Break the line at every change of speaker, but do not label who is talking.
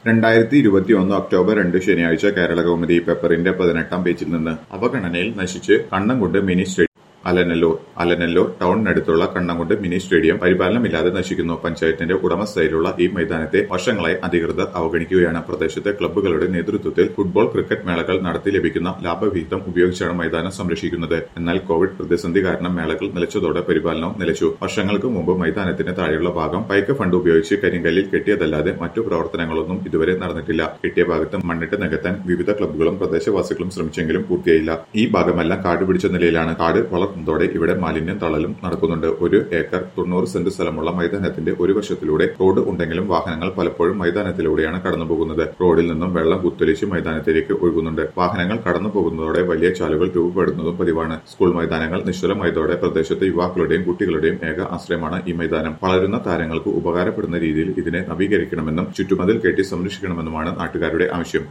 രണ്ടായിരത്തി ഇരുപത്തിയൊന്ന് ഒക്ടോബർ രണ്ട് ശനിയാഴ്ച കേരള കൗമുദി പേപ്പറിന്റെ പതിനെട്ടാം പേജിൽ നിന്ന് അവഗണനയിൽ നശിച്ച് കണ്ണംകുണ്ട് മിനി സ്റ്റേഡിയം അലനല്ലൂർ അലനല്ലൂർ ടൗണിനടുത്തുള്ള കണ്ണംകുണ്ട് മിനി സ്റ്റേഡിയം പരിപാലനമില്ലാതെ നശിക്കുന്നു പഞ്ചായത്തിന്റെ ഉടമസ്ഥയിലുള്ള ഈ മൈതാനത്തെ വർഷങ്ങളായി അധികൃതർ അവഗണിക്കുകയാണ് പ്രദേശത്തെ ക്ലബ്ബുകളുടെ നേതൃത്വത്തിൽ ഫുട്ബോൾ ക്രിക്കറ്റ് മേളകൾ നടത്തി ലഭിക്കുന്ന ലാഭവിഹിതം ഉപയോഗിച്ചാണ് മൈതാനം സംരക്ഷിക്കുന്നത് എന്നാൽ കോവിഡ് പ്രതിസന്ധി കാരണം മേളകൾ നിലച്ചതോടെ പരിപാലനവും നിലച്ചു വർഷങ്ങൾക്ക് മുമ്പ് മൈതാനത്തിന് താഴെയുള്ള ഭാഗം പൈക്ക് ഫണ്ട് ഉപയോഗിച്ച് കരിങ്കല്ലിൽ കെട്ടിയതല്ലാതെ മറ്റു പ്രവർത്തനങ്ങളൊന്നും ഇതുവരെ നടന്നിട്ടില്ല കെട്ടിയ ഭാഗത്ത് മണ്ണിട്ട് നികത്താൻ വിവിധ ക്ലബ്ബുകളും പ്രദേശവാസികളും ശ്രമിച്ചെങ്കിലും പൂർത്തിയായില്ല ഈ ഭാഗമെല്ലാം കാട് പിടിച്ച നിലയിലാണ് കാട് വളർന്നതോടെ ഇവിടെ മാലിന്യം തള്ളലും നടക്കുന്നുണ്ട് ഒരു ഏക്കർ തൊണ്ണൂറ് സെന്റ് സ്ഥലമുള്ള മൈതാനത്തിന്റെ ഒരു വശത്തിലൂടെ റോഡ് ഉണ്ടെങ്കിലും വാഹനങ്ങൾ പലപ്പോഴും മൈതാനത്തിലൂടെയാണ് കടന്നുപോകുന്നത് റോഡിൽ നിന്നും വെള്ളം കുത്തൊലിച്ച് മൈതാനത്തിലേക്ക് ഒഴുകുന്നുണ്ട് വാഹനങ്ങൾ കടന്നു പോകുന്നതോടെ വലിയ ചാലുകൾ രൂപപ്പെടുന്നതും പതിവാണ് സ്കൂൾ മൈതാനങ്ങൾ നിശ്ചലമായതോടെ പ്രദേശത്തെ യുവാക്കളുടെയും കുട്ടികളുടെയും ഏക ആശ്രയമാണ് ഈ മൈതാനം വളരുന്ന താരങ്ങൾക്ക് ഉപകാരപ്പെടുന്ന രീതിയിൽ ഇതിനെ നവീകരിക്കണമെന്നും ചുറ്റുമതിൽ കെട്ടി സംരക്ഷിക്കണമെന്നുമാണ് നാട്ടുകാരുടെ ആവശ്യം